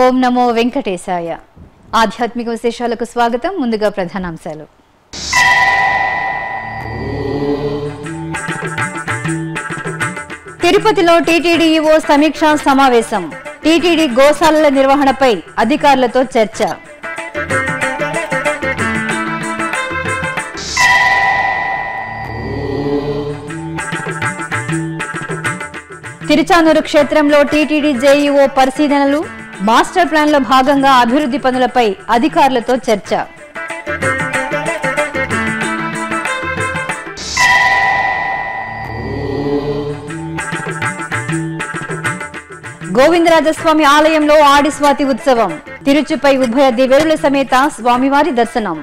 ఓం నమో వెంకటేశాయ ఆధ్యాత్మిక విశేషాలకు స్వాగతం ముందుగా ప్రధానాంశాలు తిరుపతిలో టీటీడీ ఈవో సమీక్షా సమావేశం టీటీడీ గోశాలల నిర్వహణపై అధికారులతో చర్చ తిరుచానూరు క్షేత్రంలో టీటీడీ జేఈఓ పరిశీలనలు మాస్టర్ ప్లాన్లో భాగంగా అభివృద్ధి పనులపై అధికారులతో చర్చ గోవిందరాజస్వామి ఆలయంలో ఆడిస్వాతి ఉత్సవం తిరుచుపై ఉభయ దివేరుల సమేత స్వామివారి దర్శనం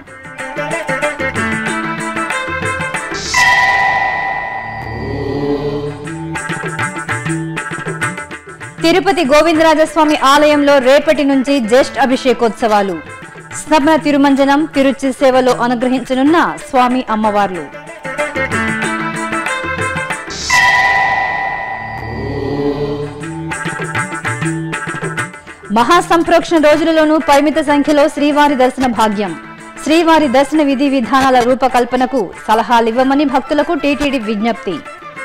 తిరుపతి గోవిందరాజస్వామి ఆలయంలో రేపటి నుంచి జ్యేష్ఠ అభిషేకోత్సవాలు స్నపన తిరుమంజనం తిరుచి సేవలో అనుగ్రహించనున్న స్వామి అమ్మవార్లు మహాసంప్రోక్షణ రోజులలోనూ పరిమిత సంఖ్యలో శ్రీవారి దర్శన భాగ్యం శ్రీవారి దర్శన విధి విధానాల రూపకల్పనకు సలహాలివ్వమని భక్తులకు టీటీడీ విజ్ఞప్తి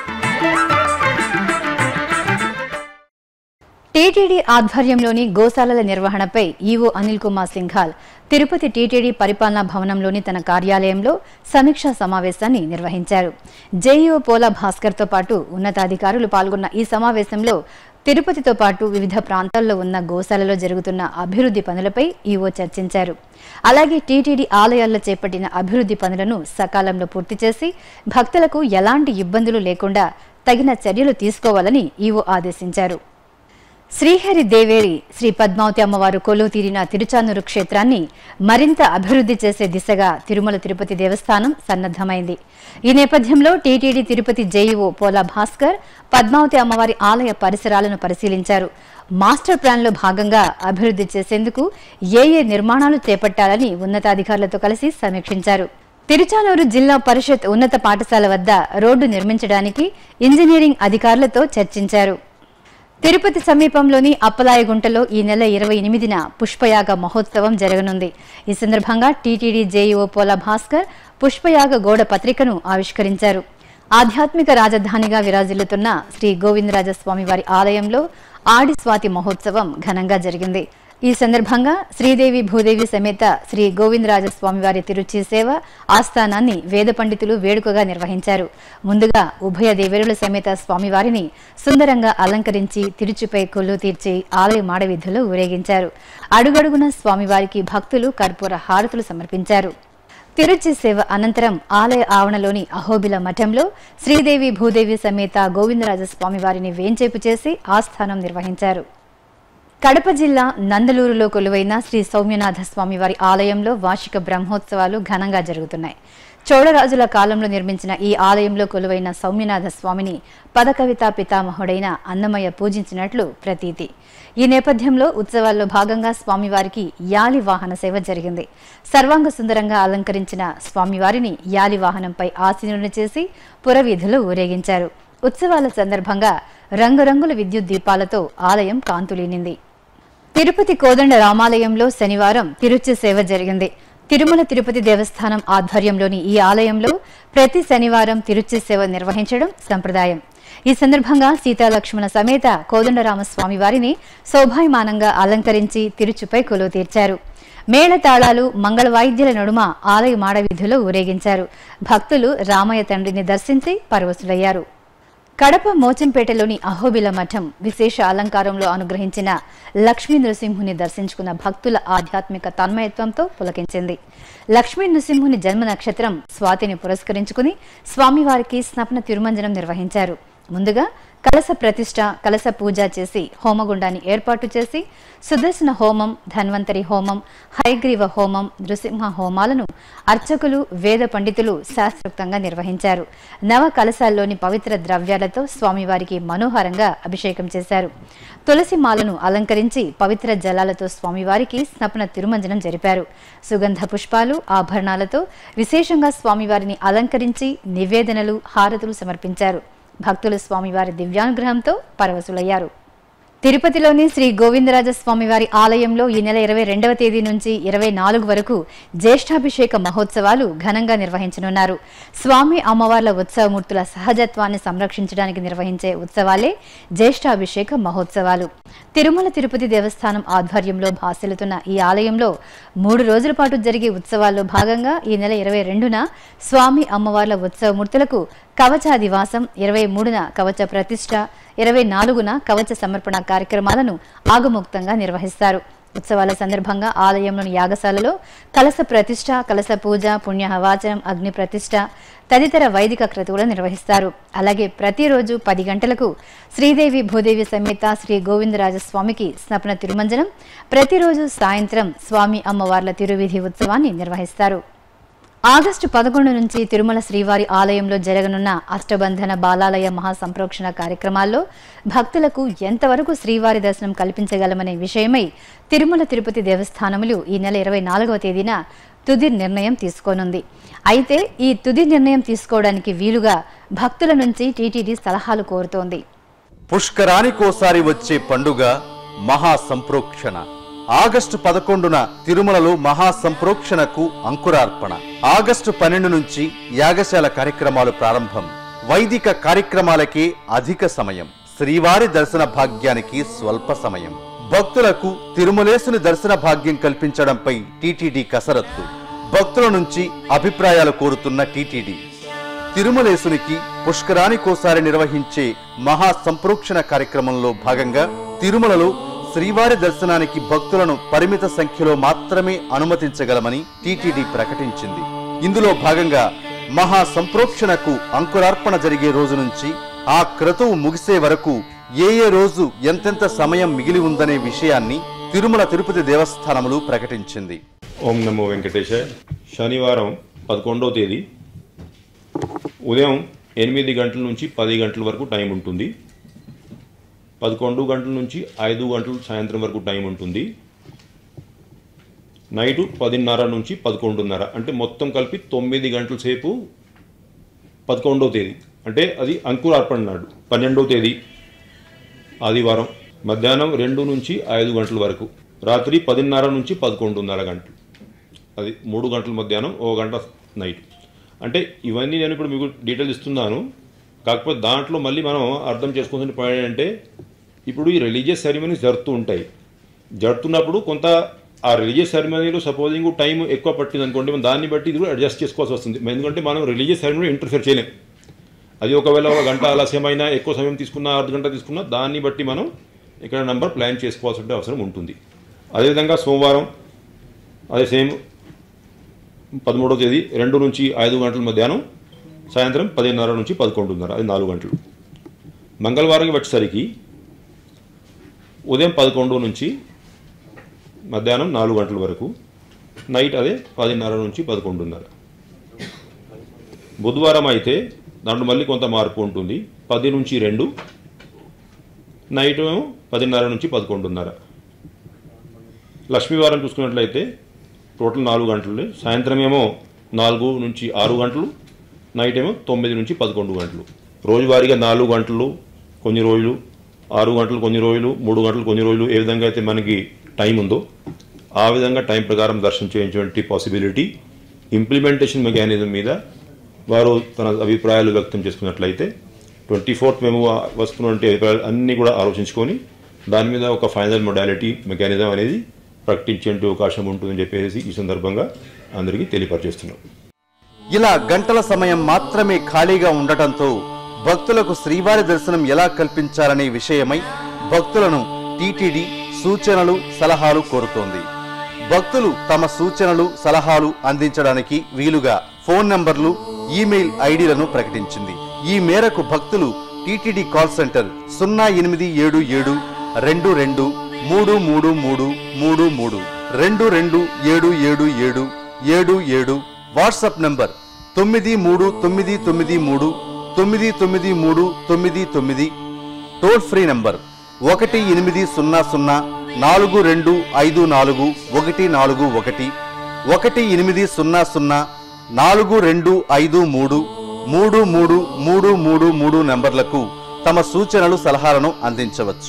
టీటీడీ ఆధ్వర్యంలోని గోశాలల నిర్వహణపై ఈవో అనిల్ కుమార్ సింఘాల్ తిరుపతి టీటీడీ పరిపాలనా భవనంలోని తన కార్యాలయంలో సమీక్షా సమావేశాన్ని నిర్వహించారు జేఈఓ పోలా భాస్కర్తో పాటు ఉన్నతాధికారులు పాల్గొన్న ఈ సమావేశంలో తిరుపతితో పాటు వివిధ ప్రాంతాల్లో ఉన్న గోశాలలో జరుగుతున్న అభివృద్ధి పనులపై ఈవో చర్చించారు అలాగే టీటీడీ ఆలయాల్లో చేపట్టిన అభివృద్ధి పనులను సకాలంలో పూర్తి చేసి భక్తులకు ఎలాంటి ఇబ్బందులు లేకుండా తగిన చర్యలు తీసుకోవాలని ఈవో ఆదేశించారు శ్రీహరి దేవేరి శ్రీ పద్మావతి అమ్మవారు కొలువు తీరిన తిరుచానూరు క్షేత్రాన్ని మరింత అభివృద్ధి చేసే దిశగా తిరుమల తిరుపతి దేవస్థానం సన్నద్ధమైంది ఈ నేపథ్యంలో టీటీడీ తిరుపతి జేఈఓ పోలా భాస్కర్ పద్మావతి అమ్మవారి ఆలయ పరిసరాలను పరిశీలించారు మాస్టర్ ప్లాన్లో భాగంగా అభివృద్ధి చేసేందుకు ఏ ఏ నిర్మాణాలు చేపట్టాలని ఉన్నతాధికారులతో కలిసి సమీక్షించారు తిరుచానూరు జిల్లా పరిషత్ ఉన్నత పాఠశాల వద్ద రోడ్డు నిర్మించడానికి ఇంజనీరింగ్ అధికారులతో చర్చించారు తిరుపతి సమీపంలోని అప్పలాయగుంటలో ఈ నెల ఇరవై ఎనిమిదిన పుష్పయాగ మహోత్సవం జరగనుంది ఈ సందర్భంగా టీటీడీ జేఈఓ పోల భాస్కర్ పుష్పయాగ గోడ పత్రికను ఆవిష్కరించారు ఆధ్యాత్మిక రాజధానిగా విరాజిల్లుతున్న శ్రీ గోవిందరాజస్వామి వారి ఆలయంలో ఆడి స్వాతి మహోత్సవం ఘనంగా జరిగింది ఈ సందర్భంగా శ్రీదేవి భూదేవి సమేత శ్రీ గోవిందరాజస్వామి వారి తిరుచి సేవ ఆస్థానాన్ని వేద పండితులు వేడుకగా నిర్వహించారు ముందుగా ఉభయ దేవేరుల సమేత స్వామివారిని సుందరంగా అలంకరించి తిరుచిపై కొల్లు తీర్చి ఆలయ మాడవీధులు ఊరేగించారు అడుగడుగున స్వామివారికి భక్తులు కర్పూర హారతులు సమర్పించారు తిరుచి సేవ అనంతరం ఆలయ ఆవరణలోని అహోబిల మఠంలో శ్రీదేవి భూదేవి సమేత గోవిందరాజస్వామి వారిని వేంచేపు చేసి ఆస్థానం నిర్వహించారు కడప జిల్లా నందలూరులో కొలువైన శ్రీ సౌమ్యనాథ స్వామి వారి ఆలయంలో వార్షిక బ్రహ్మోత్సవాలు ఘనంగా జరుగుతున్నాయి చోళరాజుల కాలంలో నిర్మించిన ఈ ఆలయంలో కొలువైన సౌమ్యనాథ స్వామిని పదకవితా పితామహుడైన అన్నమయ్య పూజించినట్లు ప్రతీతి ఈ నేపథ్యంలో ఉత్సవాల్లో భాగంగా స్వామివారికి యాలి వాహన సేవ జరిగింది సర్వాంగ సుందరంగా అలంకరించిన స్వామివారిని యాలి వాహనంపై ఆసీనులను చేసి పురవీధులు ఊరేగించారు ఉత్సవాల సందర్భంగా రంగురంగుల విద్యుత్ దీపాలతో ఆలయం కాంతులీనింది తిరుపతి కోదండ రామాలయంలో శనివారం తిరుచి సేవ జరిగింది తిరుమల తిరుపతి దేవస్థానం ఆధ్వర్యంలోని ఈ ఆలయంలో ప్రతి శనివారం తిరుచి సేవ నిర్వహించడం సంప్రదాయం ఈ సందర్భంగా సీతాలక్ష్మణ సమేత కోదండరామస్వామి వారిని శోభాయమానంగా అలంకరించి తిరుచుపై కొలువు తీర్చారు మేళ తాళాలు మంగళ వాయిద్యాల నడుమ ఆలయ మాడవీధిలో ఊరేగించారు భక్తులు రామయ్య తండ్రిని దర్శించి పరవశులయ్యారు కడప మోచంపేటలోని అహోబిల మఠం విశేష అలంకారంలో అనుగ్రహించిన లక్ష్మీ నృసింహుని దర్శించుకున్న భక్తుల ఆధ్యాత్మిక తన్మయత్వంతో పులకించింది లక్ష్మీ నృసింహుని జన్మ నక్షత్రం స్వాతిని పురస్కరించుకుని స్వామివారికి స్నపన తిరుమంజనం నిర్వహించారు ముందుగా కలస ప్రతిష్ట కలస పూజ చేసి హోమగుండాన్ని ఏర్పాటు చేసి సుదర్శన హోమం ధన్వంతరి హోమం హైగ్రీవ హోమం నృసింహ హోమాలను అర్చకులు వేద పండితులు శాస్త్రోక్తంగా నిర్వహించారు నవ కలశాల్లోని పవిత్ర ద్రవ్యాలతో స్వామివారికి మనోహరంగా అభిషేకం చేశారు తులసి మాలను అలంకరించి పవిత్ర జలాలతో స్వామివారికి స్నపన తిరుమంజనం జరిపారు సుగంధ పుష్పాలు ఆభరణాలతో విశేషంగా స్వామివారిని అలంకరించి నివేదనలు హారతులు సమర్పించారు భక్తులు స్వామివారి దివ్యానుగ్రహంతో పరవశులయ్యారు తిరుపతిలోని శ్రీ గోవిందరాజస్వామి వారి ఆలయంలో ఈ నెల ఇరవై రెండవ తేదీ నుంచి ఇరవై నాలుగు వరకు జ్యేష్ఠాభిషేక మహోత్సవాలు ఘనంగా నిర్వహించనున్నారు స్వామి అమ్మవార్ల ఉత్సవమూర్తుల సహజత్వాన్ని సంరక్షించడానికి నిర్వహించే ఉత్సవాలే జ్యేష్ఠాభిషేక మహోత్సవాలు తిరుమల తిరుపతి దేవస్థానం ఆధ్వర్యంలో భాసిల్లుతున్న ఈ ఆలయంలో మూడు రోజుల పాటు జరిగే ఉత్సవాల్లో భాగంగా ఈ నెల ఇరవై రెండున స్వామి అమ్మవార్ల ఉత్సవమూర్తులకు కవచాదివాసం ఇరవై మూడున కవచ ప్రతిష్ట ఇరవై నాలుగున కవచ సమర్పణ కార్యక్రమాలను ఆగముక్తంగా నిర్వహిస్తారు ఉత్సవాల సందర్భంగా ఆలయంలోని యాగశాలలో కలస ప్రతిష్ట కలస పూజ పుణ్యహవాచనం అగ్ని ప్రతిష్ట తదితర వైదిక క్రతువులు నిర్వహిస్తారు అలాగే ప్రతిరోజు పది గంటలకు శ్రీదేవి భూదేవి సమేత శ్రీ గోవిందరాజస్వామికి స్నపన తిరుమంజనం ప్రతిరోజు సాయంత్రం స్వామి అమ్మవార్ల తిరువిధి ఉత్సవాన్ని నిర్వహిస్తారు ఆగస్టు పదకొండు నుంచి తిరుమల శ్రీవారి ఆలయంలో జరగనున్న అష్టబంధన బాలాలయ మహాసంప్రోక్షణ కార్యక్రమాల్లో భక్తులకు ఎంతవరకు శ్రీవారి దర్శనం కల్పించగలమనే విషయమై తిరుమల తిరుపతి దేవస్థానములు ఈ నెల ఇరవై నాలుగవ తేదీన తుది నిర్ణయం తీసుకోనుంది అయితే ఈ తుది నిర్ణయం తీసుకోవడానికి వీలుగా భక్తుల నుంచి టీటీడీ సలహాలు కోరుతోంది పుష్కరానికోసారి వచ్చే పండుగ మహా సంప్రోక్షణ ఆగస్టు పదకొండున తిరుమలలో మహా సంప్రోక్షణకు అంకురార్పణ ఆగస్టు పన్నెండు నుంచి యాగశాల కార్యక్రమాలు ప్రారంభం వైదిక కార్యక్రమాలకే అధిక సమయం శ్రీవారి దర్శన భాగ్యానికి స్వల్ప సమయం భక్తులకు తిరుమలేసుని దర్శన భాగ్యం కల్పించడంపై టీటీడీ కసరత్తు భక్తుల నుంచి అభిప్రాయాలు కోరుతున్న టీటీడీ తిరుమలేసునికి పుష్కరానికోసారి నిర్వహించే మహా సంప్రోక్షణ కార్యక్రమంలో భాగంగా తిరుమలలో శ్రీవారి దర్శనానికి భక్తులను పరిమిత సంఖ్యలో మాత్రమే అనుమతించగలమని టీటీడీ ప్రకటించింది ఇందులో భాగంగా మహా సంప్రోక్షణకు అంకురార్పణ జరిగే రోజు నుంచి ఆ క్రతువు ముగిసే వరకు ఏ ఏ రోజు ఎంతెంత సమయం మిగిలి ఉందనే విషయాన్ని తిరుమల తిరుపతి దేవస్థానములు ప్రకటించింది ఓం నమో వెంకటేశాయ శనివారం పదకొండవ తేదీ ఉదయం ఎనిమిది గంటల నుంచి పది గంటల వరకు టైం ఉంటుంది పదకొండు గంటల నుంచి ఐదు గంటలు సాయంత్రం వరకు టైం ఉంటుంది నైటు పదిన్నర నుంచి పదకొండున్నర అంటే మొత్తం కలిపి తొమ్మిది గంటల సేపు పదకొండవ తేదీ అంటే అది అంకురార్పణ నాడు పన్నెండవ తేదీ ఆదివారం మధ్యాహ్నం రెండు నుంచి ఐదు గంటల వరకు రాత్రి పదిన్నర నుంచి పదకొండున్నర గంటలు అది మూడు గంటల మధ్యాహ్నం ఓ గంట నైట్ అంటే ఇవన్నీ నేను ఇప్పుడు మీకు డీటెయిల్స్ ఇస్తున్నాను కాకపోతే దాంట్లో మళ్ళీ మనం అర్థం చేసుకోవాల్సిన పాయింట్ అంటే ఇప్పుడు ఈ రిలీజియస్ సెరమనీస్ జరుగుతూ ఉంటాయి జరుగుతున్నప్పుడు కొంత ఆ రిలీజియస్ సెరమనీలో సపోజింగ్ టైం ఎక్కువ పట్టింది అనుకోండి మనం దాన్ని బట్టి ఇది కూడా అడ్జస్ట్ చేసుకోవాల్సి వస్తుంది ఎందుకంటే మనం రిలీజియస్ సెరమనీ ఇంటర్ఫియర్ చేయలేం అది ఒకవేళ ఒక గంట ఆలస్యమైనా ఎక్కువ సమయం తీసుకున్నా అర్ధ గంట తీసుకున్నా దాన్ని బట్టి మనం ఇక్కడ నంబర్ ప్లాన్ చేసుకోవాల్సిన అవసరం ఉంటుంది అదేవిధంగా సోమవారం అదే సేమ్ పదమూడవ తేదీ రెండు నుంచి ఐదు గంటల మధ్యాహ్నం సాయంత్రం పదిన్నర నుంచి పదకొండున్నర అది నాలుగు గంటలు మంగళవారం వచ్చేసరికి ఉదయం పదకొండు నుంచి మధ్యాహ్నం నాలుగు గంటల వరకు నైట్ అదే పదిన్నర నుంచి పదకొండున్నర బుధవారం అయితే దాంట్లో మళ్ళీ కొంత మార్పు ఉంటుంది పది నుంచి రెండు నైట్ ఏమో పదిన్నర నుంచి పదకొండున్నర లక్ష్మీవారం చూసుకున్నట్లయితే టోటల్ నాలుగు గంటలు సాయంత్రం ఏమో నాలుగు నుంచి ఆరు గంటలు నైట్ ఏమో తొమ్మిది నుంచి పదకొండు గంటలు రోజువారీగా నాలుగు గంటలు కొన్ని రోజులు ఆరు గంటలు కొన్ని రోజులు మూడు గంటలు కొన్ని రోజులు ఏ విధంగా అయితే మనకి టైం ఉందో ఆ విధంగా టైం ప్రకారం దర్శనం చేయించేటువంటి పాసిబిలిటీ ఇంప్లిమెంటేషన్ మెకానిజం మీద వారు తన అభిప్రాయాలు వ్యక్తం చేసుకున్నట్లయితే ట్వంటీ ఫోర్త్ మేము వస్తున్నటువంటి అభిప్రాయాలు అన్నీ కూడా ఆలోచించుకొని దాని మీద ఒక ఫైనల్ మొడాలిటీ మెకానిజం అనేది ప్రకటించే అవకాశం ఉంటుందని చెప్పేసి ఈ సందర్భంగా అందరికీ తెలియపరిచేస్తున్నాం ఇలా గంటల సమయం మాత్రమే ఖాళీగా ఉండటంతో భక్తులకు శ్రీవారి దర్శనం ఎలా కల్పించాలనే విషయమై భక్తులను టీటీడీ సూచనలు సలహాలు కోరుతోంది భక్తులు తమ సూచనలు సలహాలు అందించడానికి వీలుగా ఫోన్ నంబర్లు ఈమెయిల్ ఐడీలను ప్రకటించింది ఈ మేరకు భక్తులు టీటీడీ కాల్ సెంటర్ సున్నా ఎనిమిది ఏడు ఏడు రెండు రెండు మూడు మూడు మూడు మూడు మూడు రెండు రెండు ఏడు ఏడు ఏడు ఏడు ఏడు వాట్సాప్ నంబర్ తొమ్మిది మూడు తొమ్మిది తొమ్మిది మూడు తొమ్మిది తొమ్మిది మూడు తొమ్మిది తొమ్మిది టోల్ ఫ్రీ నంబర్ ఒకటి ఎనిమిది సున్నా సున్నా నాలుగు రెండు ఐదు నాలుగు ఒకటి నాలుగు ఒకటి ఒకటి ఎనిమిది సున్నా సున్నా నాలుగు రెండు ఐదు మూడు మూడు మూడు మూడు మూడు మూడు నంబర్లకు తమ సూచనలు సలహాలను అందించవచ్చు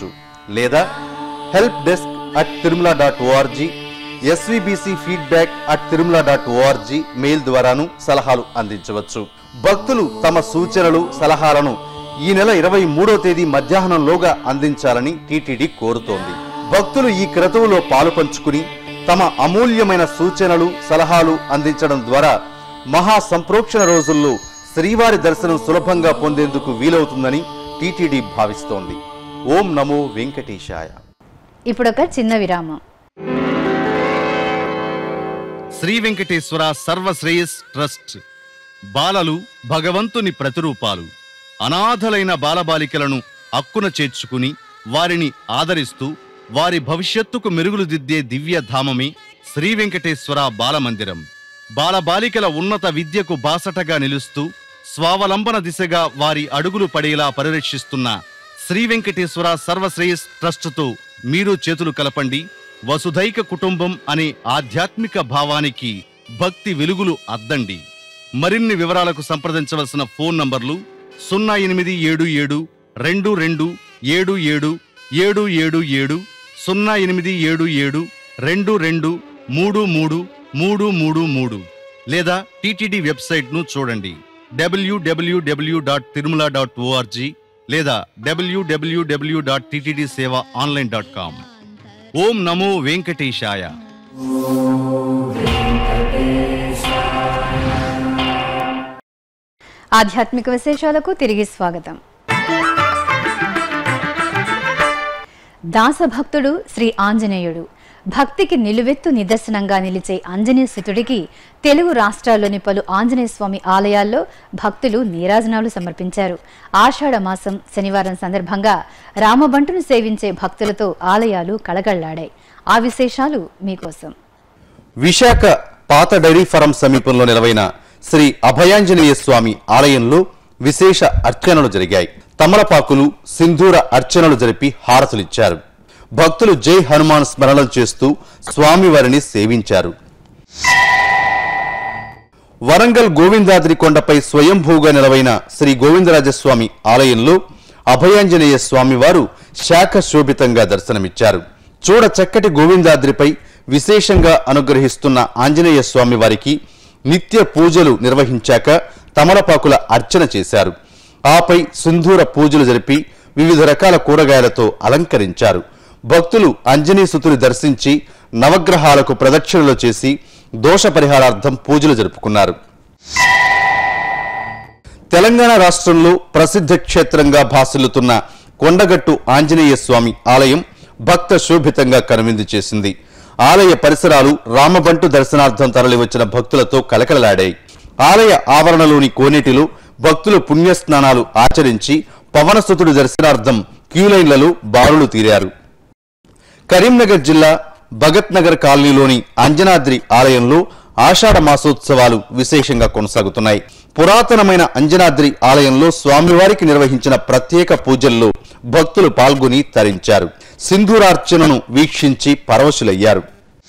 లేదా help desk at Tirumala dot org SVBC feedback at Tirumala dot org mail ద్వారాను సలహాలు అందించవచ్చు భక్తులు తమ సూచనలు సలహాలను ఈ నెల ఇరవై మూడో తేదీ మధ్యాహ్నంలోగా అందించాలని టీటీడీ కోరుతోంది భక్తులు ఈ క్రతువులో పాలు పంచుకుని తమ అమూల్యమైన సూచనలు సలహాలు అందించడం ద్వారా మహా సంప్రోక్షణ రోజుల్లో శ్రీవారి దర్శనం సులభంగా పొందేందుకు వీలవుతుందని టీటీడీ భావిస్తోంది ఓం నమో వెంకటేశాయ ఇప్పుడొక చిన్న విరామం శ్రీ వెంకటేశ్వర సర్వశ్రేయస్ ట్రస్ట్ బాలలు భగవంతుని ప్రతిరూపాలు అనాథలైన బాలబాలికలను అక్కున చేర్చుకుని వారిని ఆదరిస్తూ వారి భవిష్యత్తుకు మెరుగులు దిద్దే దివ్య ధామమే శ్రీ వెంకటేశ్వర బాలమందిరం బాలబాలికల ఉన్నత విద్యకు బాసటగా నిలుస్తూ స్వావలంబన దిశగా వారి అడుగులు పడేలా పరిరక్షిస్తున్న శ్రీ వెంకటేశ్వర సర్వశ్రేయస్ ట్రస్టుతో మీరు చేతులు కలపండి వసుధైక కుటుంబం అనే ఆధ్యాత్మిక భావానికి భక్తి వెలుగులు అద్దండి మరిన్ని వివరాలకు సంప్రదించవలసిన ఫోన్ నంబర్లు సున్నా ఎనిమిది ఏడు ఏడు రెండు రెండు ఏడు ఏడు ఏడు ఏడు ఏడు సున్నా ఎనిమిది ఏడు ఏడు రెండు రెండు మూడు మూడు మూడు మూడు మూడు లేదా టీటీడీ వెబ్సైట్ను చూడండి W W W dot Tirumala dot org లేదా W W W dot TTD seva online dot com ఓం నమో వెంకటేశాయ ఆధ్యాత్మిక విశేషాలకు తిరిగి స్వాగతం దాసభక్తుడు శ్రీ ఆంజనేయుడు భక్తికి నిలువెత్తు నిదర్శనంగా నిలిచే ఆంజనేయ సుతుడికి తెలుగు రాష్ట్రాల్లోని పలు ఆంజనేయ స్వామి ఆలయాల్లో భక్తులు నీరాజనాలు సమర్పించారు ఆషాఢ మాసం శనివారం సందర్భంగా రామబంటును సేవించే భక్తులతో ఆలయాలు కళకళ్లాడాయి ఆ విశేషాలు మీకోసం విశాఖ పాత డైరీ ఫారం సమీపంలో నిలవైన శ్రీ అభయాంజనేయ స్వామి ఆలయంలో విశేష అర్చనలు జరిగాయి తమలపాకులు సింధూర అర్చనలు జరిపి హారతులిచ్చారు భక్తులు జై హనుమాన్ స్మరణలు చేస్తూ స్వామివారిని సేవించారు వరంగల్ గోవిందాద్రి కొండపై స్వయంభూగా నిలవైన శ్రీ గోవిందరాజస్వామి ఆలయంలో అభయాంజనేయ స్వామివారు శాఖ శోభితంగా దర్శనమిచ్చారు చూడ చక్కటి గోవిందాద్రిపై విశేషంగా అనుగ్రహిస్తున్న ఆంజనేయ స్వామి వారికి నిత్య పూజలు నిర్వహించాక తమలపాకుల అర్చన చేశారు ఆపై సింధూర పూజలు జరిపి వివిధ రకాల కూరగాయలతో అలంకరించారు భక్తులు అంజనీసుతుని దర్శించి నవగ్రహాలకు ప్రదక్షిణలు చేసి దోష పరిహారార్థం పూజలు జరుపుకున్నారు తెలంగాణ రాష్ట్రంలో ప్రసిద్ధ క్షేత్రంగా భాసిల్లుతున్న కొండగట్టు ఆంజనేయ స్వామి ఆలయం భక్త శోభితంగా కనువిందు చేసింది ఆలయ పరిసరాలు రామబంటు దర్శనార్థం తరలివచ్చిన భక్తులతో కలకలలాడాయి ఆలయ ఆవరణలోని కోనేటిలో భక్తులు పుణ్యస్నానాలు ఆచరించి పవనసుతుడి దర్శనార్థం క్యూలైన్లలో బారులు తీరారు కరీంనగర్ జిల్లా భగత్ నగర్ కాలనీలోని అంజనాద్రి ఆలయంలో ఆషాఢ మాసోత్సవాలు విశేషంగా కొనసాగుతున్నాయి పురాతనమైన అంజనాద్రి ఆలయంలో స్వామివారికి నిర్వహించిన ప్రత్యేక పూజల్లో భక్తులు పాల్గొని తరించారు సింధూరార్చనను వీక్షించి పరవశులయ్యారు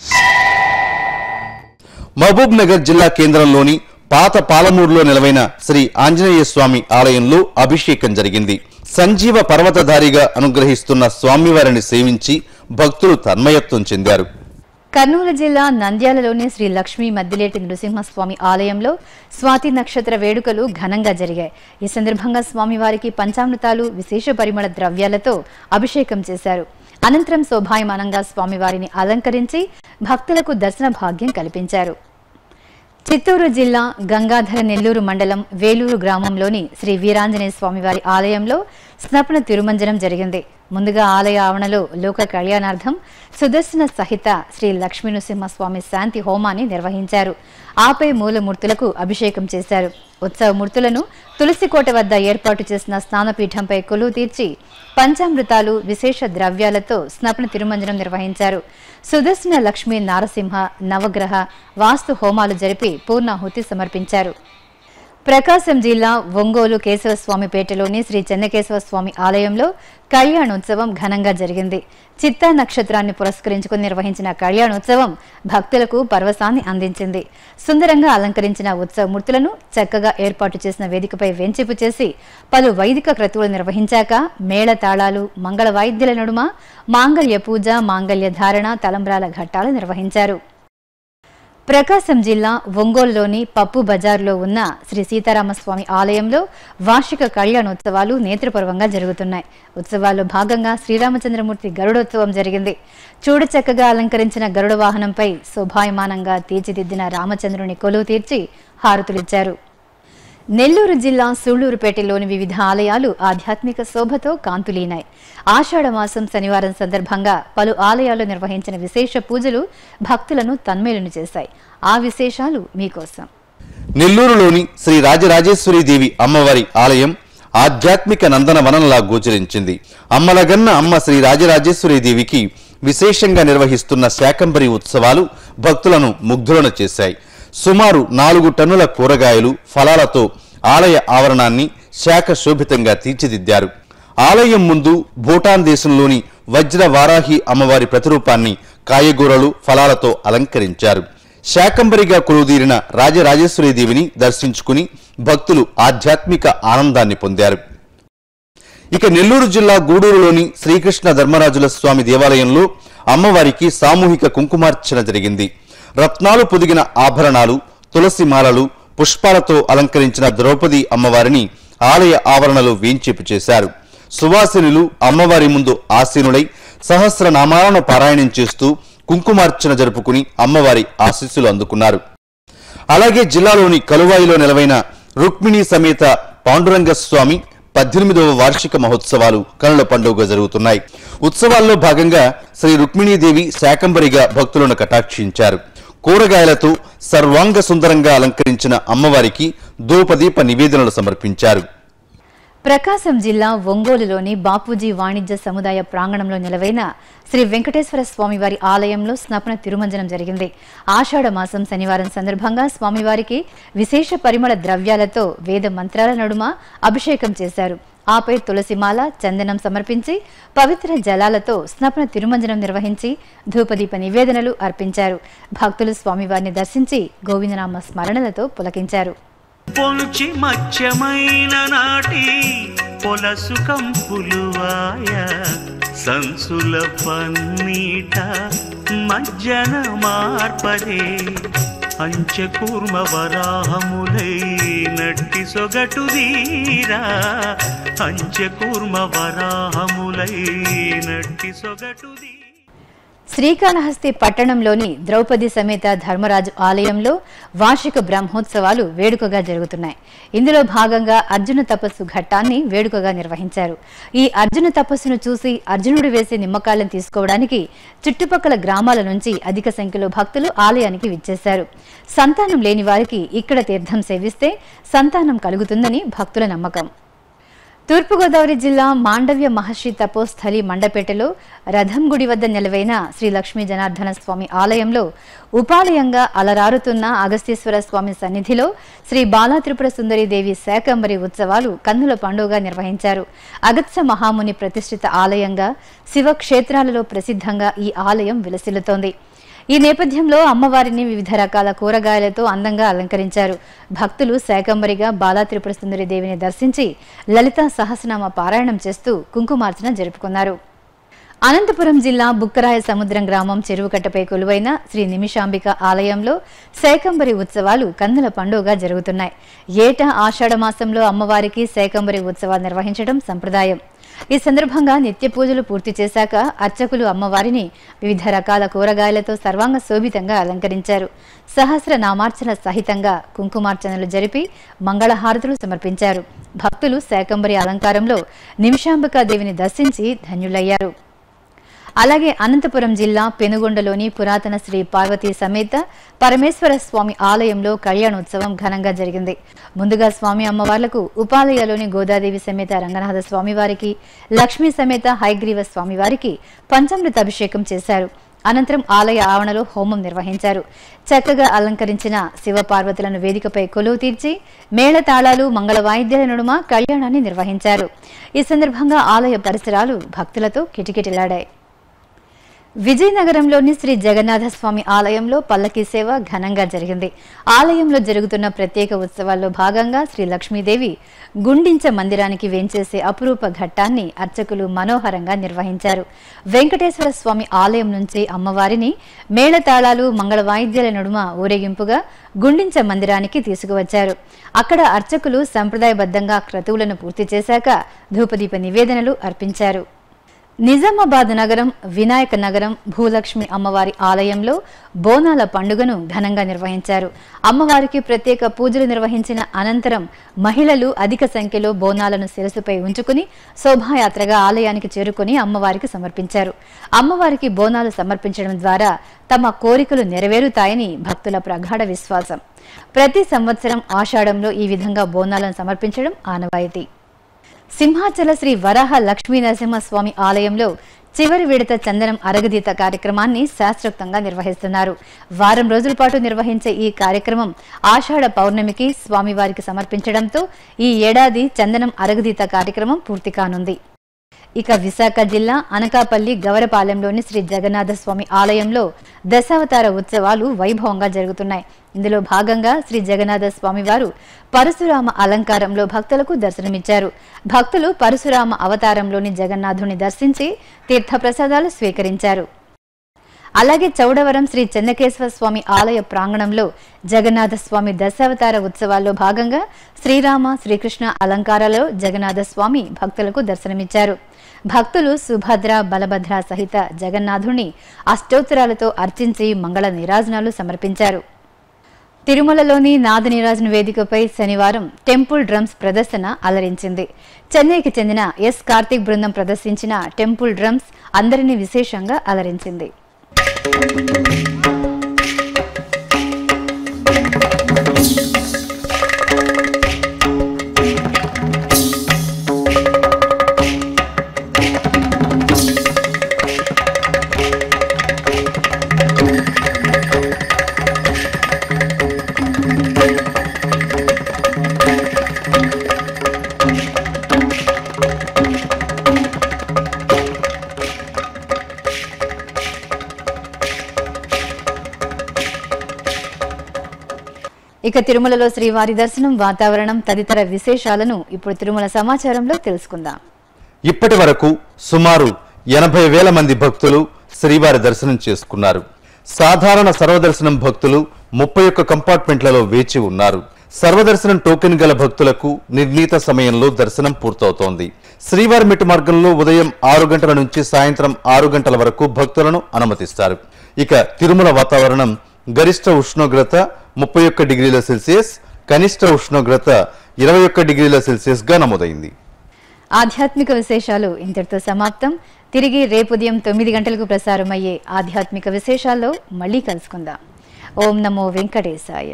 మహబూబ్ నగర్ జిల్లా కేంద్రంలోని పాత పాలమూరులో నిలవైన శ్రీ ఆంజనేయ స్వామి ఆలయంలో అభిషేకం జరిగింది సంజీవ పర్వతధారిగా అనుగ్రహిస్తున్న స్వామివారిని సేవించి భక్తులు తన్మయత్వం చెందారు కర్నూలు జిల్లా నంద్యాలలోని శ్రీ లక్ష్మీ మద్దిలేటి నృసింహస్వామి ఆలయంలో స్వాతి నక్షత్ర వేడుకలు ఘనంగా జరిగాయి ఈ సందర్భంగా స్వామివారికి పంచామృతాలు విశేష పరిమళ ద్రవ్యాలతో అభిషేకం చేశారు అనంతరం శోభాయమానంగా స్వామివారిని అలంకరించి భక్తులకు దర్శన భాగ్యం కల్పించారు చిత్తూరు జిల్లా గంగాధర నెల్లూరు మండలం వేలూరు గ్రామంలోని శ్రీ వీరాంజనేయ స్వామివారి ఆలయంలో స్నపన తిరుమంజనం జరిగింది ముందుగా ఆలయ ఆవరణలో లోక కళ్యాణార్థం సుదర్శన సహిత శ్రీ లక్ష్మీ నృసింహస్వామి శాంతి హోమాన్ని నిర్వహించారు ఆపై మూలమూర్తులకు అభిషేకం చేశారు ఉత్సవ మూర్తులను తులసికోట వద్ద ఏర్పాటు చేసిన స్నానపీఠంపై కొలువు తీర్చి పంచామృతాలు విశేష ద్రవ్యాలతో స్నపన తిరుమంజనం నిర్వహించారు సుదర్శన లక్ష్మీ నారసింహ నవగ్రహ వాస్తు హోమాలు జరిపి పూర్ణాహుతి సమర్పించారు ప్రకాశం జిల్లా ఒంగోలు కేశవస్వామిపేటలోని శ్రీ చెన్నకేశవ స్వామి ఆలయంలో కళ్యాణోత్సవం ఘనంగా జరిగింది చిత్తా నక్షత్రాన్ని పురస్కరించుకుని నిర్వహించిన కళ్యాణోత్సవం భక్తులకు పరవశాన్ని అందించింది సుందరంగా అలంకరించిన ఉత్సవమూర్తులను చక్కగా ఏర్పాటు చేసిన వేదికపై వెంచిపు చేసి పలు వైదిక క్రతువులు నిర్వహించాక మేళ తాళాలు మంగళ వాయిద్యాల నడుమ మాంగళ్య పూజ మాంగళ్య ధారణ తలంబ్రాల ఘట్టాలు నిర్వహించారు ప్రకాశం జిల్లా ఒంగోలులోని పప్పు బజార్లో ఉన్న శ్రీ సీతారామస్వామి ఆలయంలో వార్షిక కళ్యాణోత్సవాలు నేత్రపర్వంగా జరుగుతున్నాయి ఉత్సవాల్లో భాగంగా శ్రీరామచంద్రమూర్తి గరుడోత్సవం జరిగింది చూడచక్కగా అలంకరించిన గరుడ వాహనంపై శోభాయమానంగా తీర్చిదిద్దిన రామచంద్రుని కొలువు తీర్చి హారతులిచ్చారు నెల్లూరు జిల్లా సూళ్లూరుపేటలోని వివిధ ఆలయాలు ఆధ్యాత్మిక శోభతో కాంతులీనాయి ఆషాఢ మాసం శనివారం సందర్భంగా పలు ఆలయాల్లో నిర్వహించిన విశేష పూజలు భక్తులను తన్మేలును చేశాయి ఆ విశేషాలు మీకోసం నెల్లూరులోని శ్రీ రాజరాజేశ్వరి దేవి అమ్మవారి ఆలయం ఆధ్యాత్మిక నందనవనంలా గోచరించింది అమ్మలగన్న అమ్మ శ్రీ రాజరాజేశ్వరి దేవికి విశేషంగా నిర్వహిస్తున్న శాకంబరి ఉత్సవాలు భక్తులను ముగ్ధులను చేశాయి సుమారు నాలుగు టన్నుల కూరగాయలు ఫలాలతో ఆలయ ఆవరణాన్ని శాఖ శోభితంగా తీర్చిదిద్దారు ఆలయం ముందు భూటాన్ దేశంలోని వజ్ర వారాహి అమ్మవారి ప్రతిరూపాన్ని కాయగూరలు ఫలాలతో అలంకరించారు శాకంబరిగా కొలువుదీరిన రాజరాజేశ్వరి దేవిని దర్శించుకుని భక్తులు ఆధ్యాత్మిక ఆనందాన్ని పొందారు ఇక నెల్లూరు జిల్లా గూడూరులోని శ్రీకృష్ణ ధర్మరాజుల స్వామి దేవాలయంలో అమ్మవారికి సామూహిక కుంకుమార్చన జరిగింది రత్నాలు పొదిగిన ఆభరణాలు తులసి మాలలు పుష్పాలతో అలంకరించిన ద్రౌపది అమ్మవారిని ఆలయ ఆవరణలో వేంచేపు చేశారు సువాసినులు అమ్మవారి ముందు ఆసీనులై సహస్రనామాలను పారాయణం చేస్తూ కుంకుమార్చన జరుపుకుని అమ్మవారి ఆశీస్సులు అందుకున్నారు అలాగే జిల్లాలోని కలువాయిలో నెలవైన రుక్మిణి సమేత పాండురంగ స్వామి పద్దెనిమిదవ వార్షిక మహోత్సవాలు కనుల పండుగ జరుగుతున్నాయి ఉత్సవాల్లో భాగంగా శ్రీ రుక్మిణీదేవి శాకంబరిగా భక్తులను కటాక్షించారు కూరగాయలతో సర్వాంగ సుందరంగా అలంకరించిన అమ్మవారికి ధూపదీప నివేదనలు సమర్పించారు ప్రకాశం జిల్లా ఒంగోలులోని బాపూజీ వాణిజ్య సముదాయ ప్రాంగణంలో నిలవైన శ్రీ వెంకటేశ్వర స్వామివారి ఆలయంలో స్నపన తిరుమంజనం జరిగింది ఆషాఢ మాసం శనివారం సందర్భంగా స్వామివారికి విశేష పరిమళ ద్రవ్యాలతో వేద మంత్రాల నడుమ అభిషేకం చేశారు ఆపై తులసిమాల చందనం సమర్పించి పవిత్ర జలాలతో స్నపన తిరుమంజనం నిర్వహించి ధూపదీప నివేదనలు అర్పించారు భక్తులు స్వామివారిని దర్శించి గోవిందనామ స్మరణలతో పులకించారు పొంచి మత్స్యమైన నాటి పొలసు కంపులువాయ సంసుల పన్నీట మజ్జన మార్పదే అంచకూర్మ వరాహములై నట్టి సొగటు దీరా అంచకూర్మ వరాహములై నట్టి సొగటు దీ శ్రీకాళహస్తి పట్టణంలోని ద్రౌపది సమేత ధర్మరాజు ఆలయంలో వార్షిక బ్రహ్మోత్సవాలు వేడుకగా జరుగుతున్నాయి ఇందులో భాగంగా అర్జున తపస్సు ఘట్టాన్ని వేడుకగా నిర్వహించారు ఈ అర్జున తపస్సును చూసి అర్జునుడు వేసే నిమ్మకాయలను తీసుకోవడానికి చుట్టుపక్కల గ్రామాల నుంచి అధిక సంఖ్యలో భక్తులు ఆలయానికి విచ్చేశారు సంతానం లేని వారికి ఇక్కడ తీర్థం సేవిస్తే సంతానం కలుగుతుందని భక్తుల నమ్మకం తూర్పుగోదావరి జిల్లా మాండవ్య మహర్షి తపోస్థలి మండపేటలో రథం గుడి వద్ద నిలవైన శ్రీ లక్ష్మీ జనార్దన స్వామి ఆలయంలో ఉపాలయంగా అలరారుతున్న అగస్తీశ్వర స్వామి సన్నిధిలో శ్రీ బాలా త్రిపుర సుందరి దేవి శాకంబరి ఉత్సవాలు కన్నుల పండుగగా నిర్వహించారు అగత్స మహాముని ప్రతిష్ఠిత ఆలయంగా శివక్షేత్రాలలో ప్రసిద్ధంగా ఈ ఆలయం విలసిల్లుతోంది ఈ నేపథ్యంలో అమ్మవారిని వివిధ రకాల కూరగాయలతో అందంగా అలంకరించారు భక్తులు శాకంబరిగా బాలా త్రిపుర సుందరి దేవిని దర్శించి లలిత సహస్రనామ పారాయణం చేస్తూ కుంకుమార్చన జరుపుకున్నారు అనంతపురం జిల్లా బుక్కరాయ సముద్రం గ్రామం చెరువుకట్టపై కొలువైన శ్రీ నిమిషాంబిక ఆలయంలో శేకంబరి ఉత్సవాలు కన్నుల పండుగగా జరుగుతున్నాయి ఏటా ఆషాఢ మాసంలో అమ్మవారికి శేకంబరి ఉత్సవాలు నిర్వహించడం సంప్రదాయం ఈ సందర్భంగా నిత్య పూజలు పూర్తి చేశాక అర్చకులు అమ్మవారిని వివిధ రకాల కూరగాయలతో సర్వాంగ శోభితంగా అలంకరించారు సహస్ర నామార్చన సహితంగా కుంకుమార్చనలు జరిపి మంగళహారతులు సమర్పించారు భక్తులు శాకంబరి అలంకారంలో నిమిషాంబికా దేవిని దర్శించి ధన్యులయ్యారు అలాగే అనంతపురం జిల్లా పెనుగొండలోని పురాతన శ్రీ పార్వతీ సమేత పరమేశ్వర స్వామి ఆలయంలో కళ్యాణోత్సవం ఘనంగా జరిగింది ముందుగా స్వామి అమ్మవార్లకు ఉపాలయలోని గోదాదేవి సమేత రంగనాథ స్వామివారికి లక్ష్మీ సమేత హైగ్రీవ స్వామివారికి పంచామృత అభిషేకం చేశారు అనంతరం ఆలయ ఆవరణలో హోమం నిర్వహించారు చక్కగా అలంకరించిన శివపార్వతులను వేదికపై కొలువు తీర్చి మేళతాళాలు మంగళ వాయిద్యాల నడుమ కళ్యాణాన్ని నిర్వహించారు ఈ సందర్భంగా ఆలయ పరిసరాలు భక్తులతో కిటకిటలాడాయి విజయనగరంలోని శ్రీ జగన్నాథ స్వామి ఆలయంలో పల్లకీ సేవ ఘనంగా జరిగింది ఆలయంలో జరుగుతున్న ప్రత్యేక ఉత్సవాల్లో భాగంగా శ్రీ లక్ష్మీదేవి గుండించ మందిరానికి వేంచేసే అపురూప ఘట్టాన్ని అర్చకులు మనోహరంగా నిర్వహించారు వెంకటేశ్వర స్వామి ఆలయం నుంచి అమ్మవారిని మేళతాళాలు మంగళ వాయిద్యాల నడుమ ఊరేగింపుగా గుండించ మందిరానికి తీసుకువచ్చారు అక్కడ అర్చకులు సంప్రదాయబద్ధంగా క్రతువులను పూర్తి చేశాక ధూపదీప నివేదనలు అర్పించారు నిజామాబాద్ నగరం వినాయక నగరం భూలక్ష్మి అమ్మవారి ఆలయంలో బోనాల పండుగను ఘనంగా నిర్వహించారు అమ్మవారికి ప్రత్యేక పూజలు నిర్వహించిన అనంతరం మహిళలు అధిక సంఖ్యలో బోనాలను శిరసుపై ఉంచుకుని శోభాయాత్రగా ఆలయానికి చేరుకుని అమ్మవారికి సమర్పించారు అమ్మవారికి బోనాలు సమర్పించడం ద్వారా తమ కోరికలు నెరవేరుతాయని భక్తుల ప్రగాఢ విశ్వాసం ప్రతి సంవత్సరం ఆషాఢంలో ఈ విధంగా బోనాలను సమర్పించడం ఆనవాయితీ సింహాచల శ్రీ వరాహ లక్ష్మీ నరసింహస్వామి ఆలయంలో చివరి విడత చందనం అరగదీత కార్యక్రమాన్ని శాస్త్రోక్తంగా నిర్వహిస్తున్నారు వారం రోజుల పాటు నిర్వహించే ఈ కార్యక్రమం ఆషాఢ పౌర్ణమికి స్వామివారికి సమర్పించడంతో ఈ ఏడాది చందనం అరగదీత కార్యక్రమం పూర్తి కానుంది ఇక విశాఖ జిల్లా అనకాపల్లి గవరపాలెంలోని శ్రీ జగన్నాథ స్వామి ఆలయంలో దశావతార ఉత్సవాలు వైభవంగా జరుగుతున్నాయి ఇందులో భాగంగా శ్రీ జగన్నాథ స్వామి వారు పరశురామ అలంకారంలో భక్తులకు దర్శనమిచ్చారు భక్తులు పరశురామ అవతారంలోని జగన్నాథుని దర్శించి తీర్థప్రసాదాలు స్వీకరించారు అలాగే చౌడవరం శ్రీ చెన్నకేశ్వర స్వామి ఆలయ ప్రాంగణంలో జగన్నాథ స్వామి దశావతార ఉత్సవాల్లో భాగంగా శ్రీరామ శ్రీకృష్ణ అలంకారాలలో జగన్నాథ స్వామి భక్తులకు దర్శనమిచ్చారు భక్తులు సుభద్ర బలభద్ర సహిత జగన్నాథుని అష్టోత్తరాలతో అర్చించి మంగళ నీరాజనాలు సమర్పించారు తిరుమలలోని నాద నీరాజన వేదికపై శనివారం టెంపుల్ డ్రమ్స్ ప్రదర్శన అలరించింది చెన్నైకి చెందిన ఎస్ కార్తిక్ బృందం ప్రదర్శించిన టెంపుల్ డ్రమ్స్ అందరినీ విశేషంగా అలరించింది ఇక తిరుమలలో శ్రీవారి దర్శనం వాతావరణం తదితర విశేషాలను ఇప్పుడు తిరుమల సమాచారంలో తెలుసుకుందాం ఇప్పటి వరకు సుమారు ఎనభై వేల మంది భక్తులు శ్రీవారి దర్శనం చేసుకున్నారు సాధారణ సర్వదర్శనం భక్తులు ముప్పై ఒక్క కంపార్ట్మెంట్లలో వేచి ఉన్నారు సర్వదర్శనం టోకెన్ గల భక్తులకు నిర్ణీత సమయంలో దర్శనం పూర్తవుతోంది శ్రీవారి మెట్టు మార్గంలో ఉదయం ఆరు గంటల నుంచి సాయంత్రం ఆరు గంటల వరకు భక్తులను అనుమతిస్తారు ఇక తిరుమల వాతావరణం గరిష్ట ఉష్ణోగ్రత ముప్పై ఒక్క డిగ్రీల సెల్సియస్ కనిష్ట ఉష్ణోగ్రత ఇరవై ఒక్క డిగ్రీల సెల్సియస్ గా నమోదైంది ఆధ్యాత్మిక విశేషాలు ఇంతటితో సమాప్తం తిరిగి రేపు ఉదయం తొమ్మిది గంటలకు ప్రసారమయ్యే ఆధ్యాత్మిక విశేషాల్లో మళ్ళీ కలుసుకుందాం ఓం నమో వెంకటేశాయ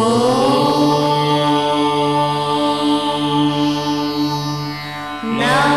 Now